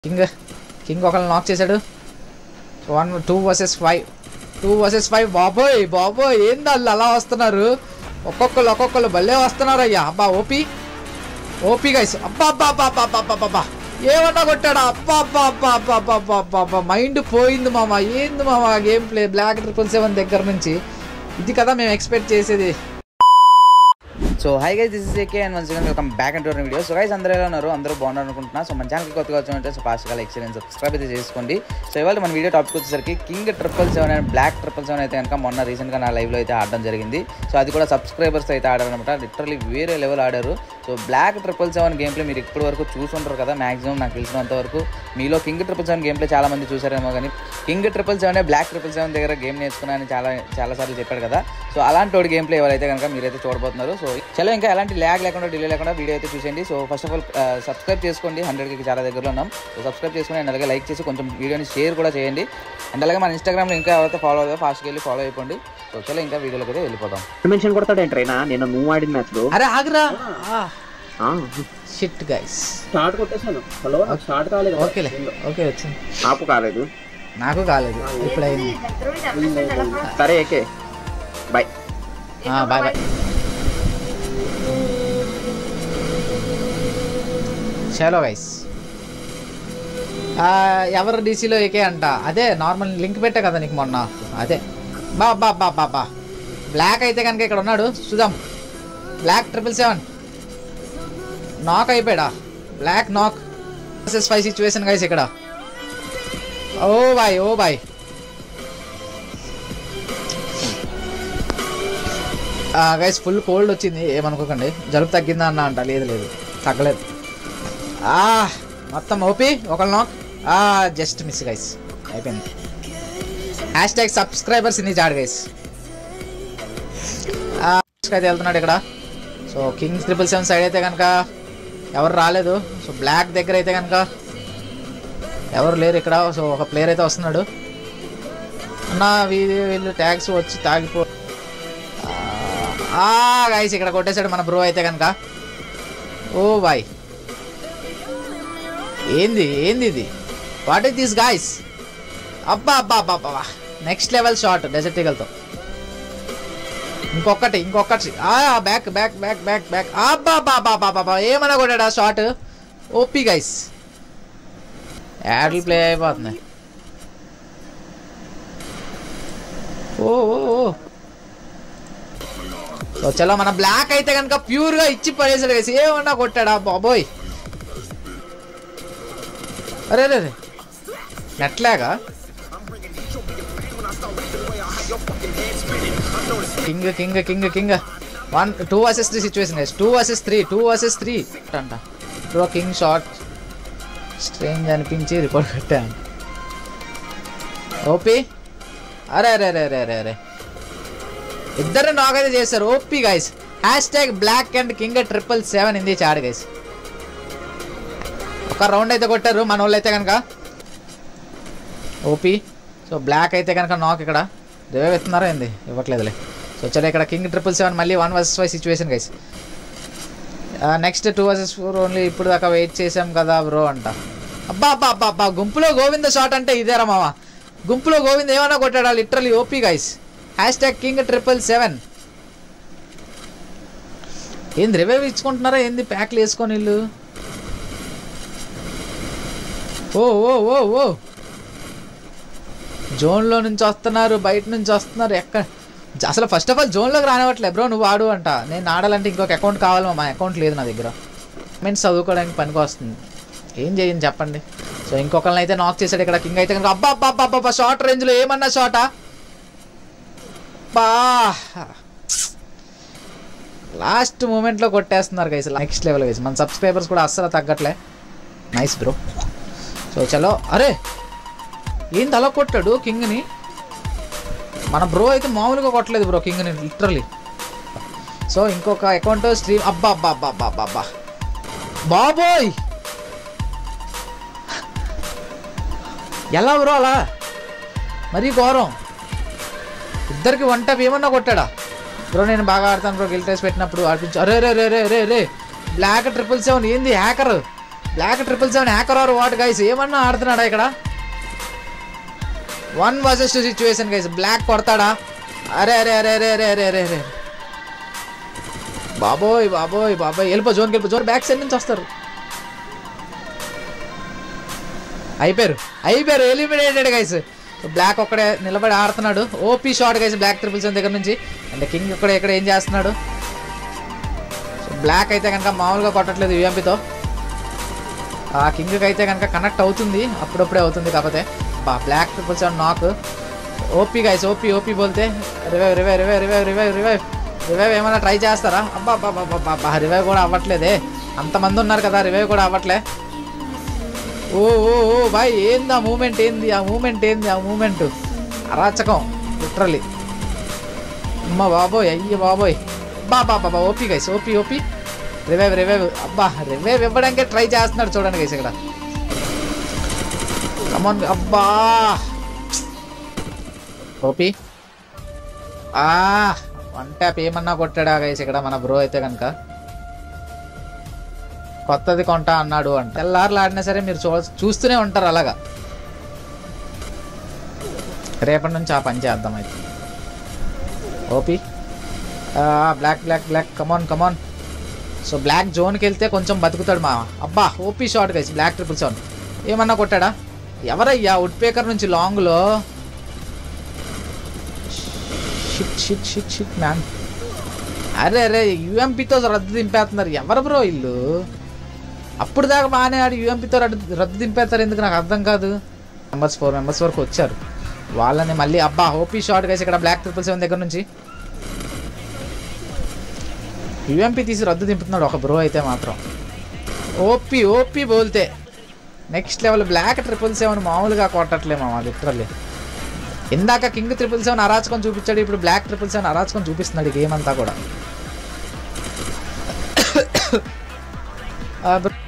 king king ఒకళ్ళని knock చేశాడు one two versus five two versus five బాబోయ్ బాబోయ్ ఏంది వాళ్ళు అలా వస్తున్నారు ఒక్కొక్కరు ఒక్కొక్కరు భలే వస్తున్నారు అయ్యా అబ్బా ఓపీ ఓపీ గైస్ అబ్బా అబ్బా అబ్బా అబ్బా అబ్బా అబ్బా అబ్బా ఏమన్నా కొట్టాడా అబ్బా అబ్బా అబ్బా అబ్బా అబ్బా అబ్బా అబ్బా అబ్బా మైండ్ పోయింది మామ ఏంది మామ game play black triple seven దగ్గర నుంచి ఇది కదా మేము ఎక్స్పెక్ట్ చేసేది so hi guys this is AK and once again welcome back and video so guys అందరూ ఎలా ఉన్నారు అందరూ బాగున్నారు అనుకుంటున్నా సో మన ఛానల్కి కొత్తగా వచ్చామంటే సో ఫాస్ట్ గా ఎక్స్పీరియన్స్ సబ్స్క్రైబ్ అయితే చేసుకోండి సో ఇవాళ మన వీడియో టాపిక్ వచ్చేసరికి king triple seven and black triple seven అయితే కనుక మొన్న రీసెంట్గా నా లైవ్లో అయితే ఆడడం జరిగింది సో అది కూడా సబ్స్క్రైబర్స్ అయితే ఆడారు అనమాట లిటరలీ వేరే లెవెల్ ఆడారు so black triple seven game play మీరు ఇప్పటి వరకు చూసుంటారు కదా మాక్సిమం నాకు తెలిసినంత వరకు మీలో king triple seven game play చాలా మంది చూసారేమో కానీ king triple seven black triple seven దగ్గర గేమ్ నేర్చుకున్నానని చాలా చాలా సార్లు చెప్పాడు కదా సో అలాంటి వాడి గేమ్ ప్లే ఎవరైతే కనుక మీరైతే చూడబోతున్నారు సో చలో ఇంకా ఎలాంటి ల్యాగ్ లేకుండా డిలే లేకుండా వీడియో అయితే చూసేయండి so first of all subscribe చేసుకోండి హండ్రెడ్కి చాలా దగ్గరలో ఉన్నాం సో సబ్స్క్రైబ్ చేసుకుని అండ్ అలాగే లైక్ చేసి కొంచెం వీడియోని షేర్ కూడా చేయండి అండ్ అలాగే మన ఇన్స్టాగ్రామ్లో ఇంకా ఎవరైతే ఫాలో అవుతారో ఫాస్ట్గా వెళ్ళి ఫాలో అయిపోండి సో చలో ఇంకా వీడియోలోకి అయితే వెళ్ళిపోతాం మెన్షన్ కొడతాడు ఏంట్రైనా నేను నువ్వు ఆడిన మ్యాచ్ లో అరే ఆగ్రా షిట్ గైస్ స్టార్ట్ కొట్టేశాను హలో నాకు స్టార్ట్ కాలేదు ఓకేలే ఓకే వచ్చింది ఆపు కాలేదు నాకు కాలేదు ఇప్పుడైంది సరే ఏకే బాయ్ బాయ్ బాయ్ చలో గైస్ ఎవరు డీసీలో ఏకే అంట అదే నార్మల్ లింక్ పెట్టా కదా నీకు మొన్న అదే బా బా బా బా బా బ్లాక్ అయితే కనుక ఇక్కడ ఉన్నాడు చూద్దాం బ్లాక్ ట్రిపుల్ సెవెన్ నాక్ అయిపోయాడా black knock versus five situation guys ఇక్కడ oh boy oh boy guys full cold వచ్చింది ఏమనుకోకండి జలుబు తగ్గిందా అన్న అంట లేదు లేదు తగ్గలేదు ఆ మొత్తం ఓపి ఒకళ్ళు నాక్ ఆ జస్ట్ మిస్ గైస్ అయిపోయింది హ్యాష్ ట్యాగ్ సబ్స్క్రైబర్స్ ఇన్ని చాడు గైస్ అయితే వెళ్తున్నాడు ఇక్కడ so kings triple seven side అయితే కనుక ఎవరు రాలేదు సో బ్లాక్ దగ్గర అయితే కనుక ఎవరు లేరు ఇక్కడ సో ఒక ప్లేయర్ అయితే వస్తున్నాడు అన్న వీళ్ళు వీళ్ళు ట్యాగ్స్ వచ్చి తాగిపో గైస్ ఇక్కడ కొట్టేశాడు మన బ్రో అయితే కనుక ఓ బాయ్ ఏంది ఏంది ఇది వాట్ ఇస్ దిస్ గాయస్ అబ్బా అబ్బా అబ్బా అబ్బా నెక్స్ట్ లెవెల్ షాట్ డెజర్ట్ ఈగల్తో ఇంకొకటి ఇంకొకటి back back back back back అబ్బా అబ్బా అబ్బా అబ్బా అబ్బా ఏమన్నా కొట్టాడు ఆ షాట్ ఓపీ గైస్ యాడ్లు ప్లే అయిపోతుంది ఓ ఓ ఓ సో చలో మన బ్లాక్ అయితే కనుక ప్యూర్గా ఇచ్చి పడేసాడు గైస్ ఏమన్నా కొట్టాడా బాబోయ్ అరే అరే అరే నెట్లాగా king king king king one two versus three situation guys two versus three two versus three అంట బ్రో కింగ్ షాట్ స్ట్రేంజ్ అనిపించి రిపోర్ట్ పెట్టాను ఓపీ అరే అరే అరే అరే అరే అరే ఇద్దరు నాక్ అయితే చేశారు OP guys hash tag black and king triple seven ఇంది చాడు గైస్ ఒక రౌండ్ అయితే కొట్టారు మన వాళ్ళు అయితే కనుక ఓపీ సో బ్లాక్ అయితే కనుక నాక్ ఇక్కడ రివైవ్ ఇస్తున్నారా ఏంది ఇవ్వట్లేదులే సో చలో ఇక్కడ కింగ్ ట్రిపుల్ సెవెన్ మళ్ళీ one versus five situation guys next two versus four only ఇప్పుడు దాకా వెయిట్ చేసాం కదా బ్రో అంట అబ్బా అబ్బా అబ్బా అబ్బా గుంపులో గోవింద షాట్ అంటే ఇదేరా మామ గుంపులో గోవింద్ ఏమన్నా కొట్టాడా literally OP guys hash tag king triple seven ఏంది రివైవ్ ఇచ్చుకుంటున్నారా ఏంది ప్యాక్లు వేసుకొని వీళ్ళు ఓ ఓ ఓ ఓ జోన్లో నుంచి వస్తున్నారు బయట నుంచి వస్తున్నారు ఎక్కడ అసలు ఫస్ట్ ఆఫ్ ఆల్ జోన్లోకి రానివ్వట్లే బ్రో నువ్వు ఆడు అంట నేను ఆడాలంటే ఇంకొక అకౌంట్ కావాలి మా అకౌంట్ లేదు నా దగ్గర మీన్స్ చదువుకోవడానికి పనికి వస్తుంది ఏం చేయను చెప్పండి సో ఇంకొకరిని అయితే నాక్ చేశాడు ఇక్కడ కింగ్ అయితే కనుక అబ్బా అబ్బా అబ్బా అబ్బా షార్ట్ రేంజ్లో ఏమన్నా షాటా బా లాస్ట్ మూమెంట్లో కొట్టేస్తున్నారు గైస్ నెక్స్ట్ లెవెల్ గైస్ మన సబ్స్క్రైబర్స్ కూడా అస్సలు తగ్గట్లే నైస్ బ్రో సో చలో అరే ఏంది అలా కొట్టాడు కింగ్ని మన బ్రో అయితే మామూలుగా కొట్టలేదు బ్రో కింగ్ని లిటరలీ సో ఇంకొక అకౌంట్ స్ట్రీమ్ అబ్బా అబ్బా అబ్బా అబ్బా అబ్బా అబ్బా బాబోయ్ ఎలా బ్రో అలా మరీ ఘోరం ఇద్దరికి వన్ టప్ ఏమన్నా కొట్టాడా బ్రో నేను బాగా ఆడతాను బ్రో గిల్ టెస్ట్ పెట్టినప్పుడు ఆడిపించు అరే రే రే రే రే రే బ్లాక్ ట్రిపుల్ సెవెన్ ఏంది hacker black triple seven hacker or what guys ఏమన్నా ఆడుతున్నాడా ఇక్కడ one versus two situation guys black కొడతాడా అరే అరే అరే అరే అరే అరే అరే అరే బాబోయ్ బాబోయ్ బాబోయ్ వెళ్ళిపో జోన్కి వెళ్ళిపో జోన్ బ్యాక్ సైడ్ నుంచి వస్తారు అయిపోయారు అయిపోయారు ఎలిమినేటెడ్ గైస్ బ్లాక్ ఒక్కడే నిలబడి ఆడుతున్నాడు OP shot guys black triple seven దగ్గర నుంచి అండ్ కింగ్ ఇక్కడ ఇక్కడ ఏం చేస్తున్నాడు సో బ్లాక్ అయితే కనుక మామూలుగా కొట్టట్లేదు యూఎంపీతో ఆ కింగ్కి అయితే కనుక కనెక్ట్ అవుతుంది అప్పుడప్పుడే అవుతుంది కాకపోతే బా black triple seven knock OP guys OP OP బోల్తే revive revive revive revive revive revive revive ఏమైనా ట్రై చేస్తారా అబ్బా అబ్బా అబ్బా అబ్బా అబ్బా రివైవ్ కూడా అవ్వట్లేదే అంతమంది ఉన్నారు కదా రివైవ్ కూడా అవ్వట్లే ఓ ఓ ఓ బాయ్ ఏంది ఆ మూమెంట్ ఏంది ఆ మూమెంట్ ఏంది ఆ మూమెంట్ అరాచకం లిటరలీ అమ్మ బాబోయ్ అయ్య బాబోయ్ బా బా బాబా OP guys OP OP revive revive అబ్బా రివైవ్ ఇవ్వడానికే ట్రై చేస్తున్నాడు చూడండి గైస్ ఇక్కడ కమాన్ అబ్బా ఓపీ ఆ వన్ ట్యాప్ ఏమన్నా కొట్టాడా గైస్ ఇక్కడ మన బ్రో అయితే కనుక కొత్తది కొంటా అన్నాడు అంటే తెల్లారులు ఆడినా సరే మీరు చూ చూస్తూనే ఉంటారు అలాగా రేపటి నుంచి ఆ పని చేద్దాం అయితే OP black black black come on come on so black జోన్కి వెళ్తే కొంచెం బతుకుతాడు మా అబ్బా OP shot guys black triple seven ఏమన్నా కొట్టాడా ఎవరయ్యా వుడ్ పేకర్ నుంచి లాంగ్లో shit shit shit shit man అరే అరే యూఎంపీతో రద్దు దింపేస్తున్నారు ఎవరు బ్రో ఇల్లు అప్పుడు దాకా బాగానే ఆడి యూఎంపీతో రద్దు రద్దు దింపేస్తారు ఎందుకు నాకు అర్థం కాదు మెంబర్స్ ఫోర్ మెంబర్స్ వరకు వచ్చారు వాళ్ళని మళ్ళీ అబ్బా ఓపీ షాట్ గైస్ ఇక్కడ బ్లాక్ ట్రిపుల్ సెవెన్ దగ్గర నుంచి యూఎంపీ తీసి రద్దు దింపుతున్నాడు ఒక బ్రో అయితే మాత్రం ఓపీ ఓపీ బోల్తే next level black triple seven మామూలుగా కొట్టట్లే మామ లిటరల్లీ ఇందాక కింగ్ ట్రిపుల్ సెవెన్ అరాచకం చూపించాడు ఇప్పుడు బ్లాక్ ట్రిపుల్ సెవెన్ అరాచకం చూపిస్తున్నాడు ఈ గేమ్ అంతా కూడా ఆ, బ్ర-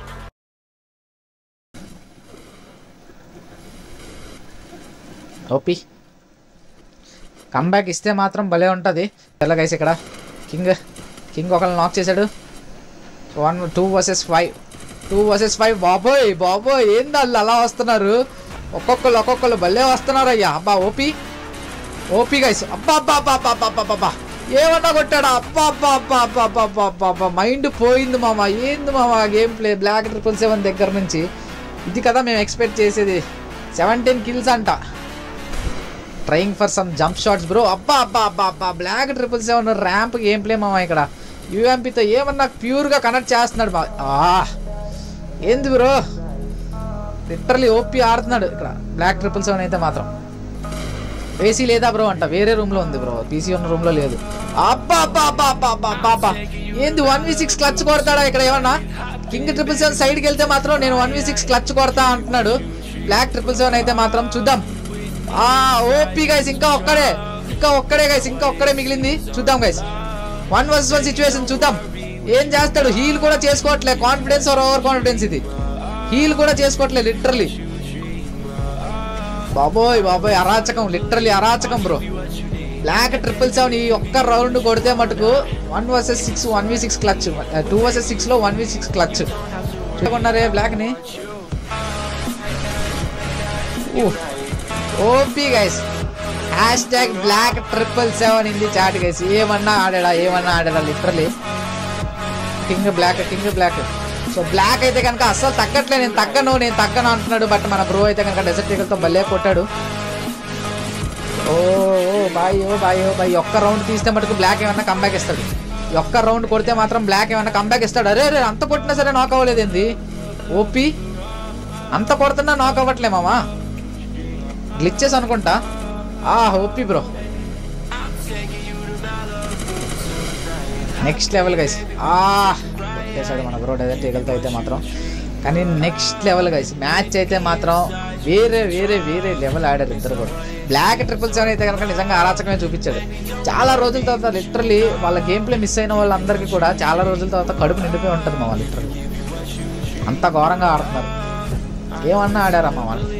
ఓపీ కమ్బ్యాక్ ఇస్తే మాత్రం భలే ఉంటుంది ఎలా గైస్ ఇక్కడ కింగ్ కింగ్ ఒకళ్ళని నాక్ చేశాడు one two versus five two versus five బాబోయ్ బాబోయ్ ఏంది వాళ్ళు అలా వస్తున్నారు ఒక్కొక్కరు ఒక్కొక్కరు భలే వస్తున్నారు అయ్యా అబ్బా ఓపీ ఓపీ గైస్ అబ్బా అబ్బా అబ్బా అబ్బా అబ్బా అబ్బా అబ్బా ఏమన్నా కొట్టాడా అబ్బా అబ్బా అబ్బా అబ్బా అబ్బా అబ్బా అబ్బా అబ్బా మైండ్ పోయింది మామ ఏంది మామ game play black triple seven దగ్గర నుంచి ఇది కదా మేము ఎక్స్పెక్ట్ చేసేది సెవెంటీన్ కిల్స్ అంట trying for some jump shots bro అబ్బా అబ్బా అబ్బా అబ్బా black triple seven ramp game play మామ ఇక్కడ యూఎంపీతో ఏమన్నా ప్యూర్గా కనెక్ట్ చేస్తున్నాడు మా ఆ, ఏంది బ్రో లిటరలీ ఓపీ ఆడుతున్నాడు ఇక్కడ బ్లాక్ ట్రిపుల్ సెవెన్ అయితే మాత్రం ఏసీ లేదా బ్రో అంట వేరే రూమ్ లో ఉంది బ్రో పీసీ ఉన్న రూమ్ లో లేదు అబ్బా అబ్బా అబ్బా అబ్బా అబ్బా అబ్బా అబ్బా ఏంది వన్ వి సిక్స్ క్లచ్ కొడతాడా ఇక్కడ ఏమన్నా కింగ్ ట్రిపుల్ సెవెన్ సైడ్కి వెళ్తే మాత్రం నేను వన్ వి సిక్స్ క్లచ్ కొడతా అంటున్నాడు బ్లాక్ ట్రిపుల్ సెవెన్ అయితే మాత్రం చూద్దాం ఆ ఓపీ గైస్ ఇంకా ఒక్కడే ఇంకా ఒక్కడే గైస్ ఇంకా ఒక్కడే మిగిలింది చూద్దాం guys one versus one situation చూద్దాం ఏం చేస్తాడు హీల్ కూడా చేసుకోవట్లే కాన్ఫిడెన్స్ ఆర్ ఓవర్ కాన్ఫిడెన్స్ ఇది హీల్ కూడా చేసుకోవట్లే లిటరలీ బాబోయ్ బాబోయ్ అరాచకం లిటరలీ అరాచకం బ్రో బ్లాక్ ట్రిపుల్ సెవెన్ ఈ ఒక్క రౌండ్ కొడితే మటుకు one versus six one v six clutch two versus six లో వన్ వి సిక్స్ క్లచ్ చూడకున్నారే బ్లాక్ ని OP guys hash tag black triple seven ఇంది చాట్ గైస్ ఏమన్నా ఆడాడా ఏమన్నా ఆడాడా literally king black king black so black అయితే కనుక అస్సలు తగ్గట్లే నేను తగ్గను నేను తగ్గను అంటున్నాడు బట్ మన బ్రో అయితే కనుక డెజర్ట్ ఈగల్తో భలే కొట్టాడు oh oh boy oh boy oh boy ఒక్క రౌండ్ తీస్తే మటుకు బ్లాక్ ఏమన్నా కంబ్యాక్ ఇస్తాడు ఈ ఒక్క రౌండ్ కొడితే మాత్రం బ్లాక్ ఏమన్నా కంబ్యాక్ ఇస్తాడు అరే అరే అంత కొట్టినా సరే నాక్ అవ్వలేదు ఏంది ఓపీ అంత కొడుతున్నా నాక్ అవ్వట్లే మామా గ్లిచెస్ అనుకుంటా ఆ OP bro next level guys ఆ కొట్టేశాడు మన బ్రో డెజర్ట్ ఈగల్తో అయితే మాత్రం కానీ నెక్స్ట్ లెవెల్ గైస్ మ్యాచ్ అయితే మాత్రం వేరే వేరే వేరే లెవెల్ ఆడారు ఇద్దరు కూడా బ్లాక్ ట్రిపుల్ సెవెన్ అయితే కనుక నిజంగా అరాచకమే చూపించాడు చాలా రోజుల తర్వాత లిటరలీ వాళ్ళ గేమ్ ప్లే మిస్ అయిన వాళ్ళందరికీ కూడా చాలా రోజుల తర్వాత కడుపు నిండిపోయి ఉంటుంది మా వాళ్ళు లిటరలీ అంత ఘోరంగా ఆడుతున్నారు ఏమన్నా ఆడారమ్మా వాళ్ళు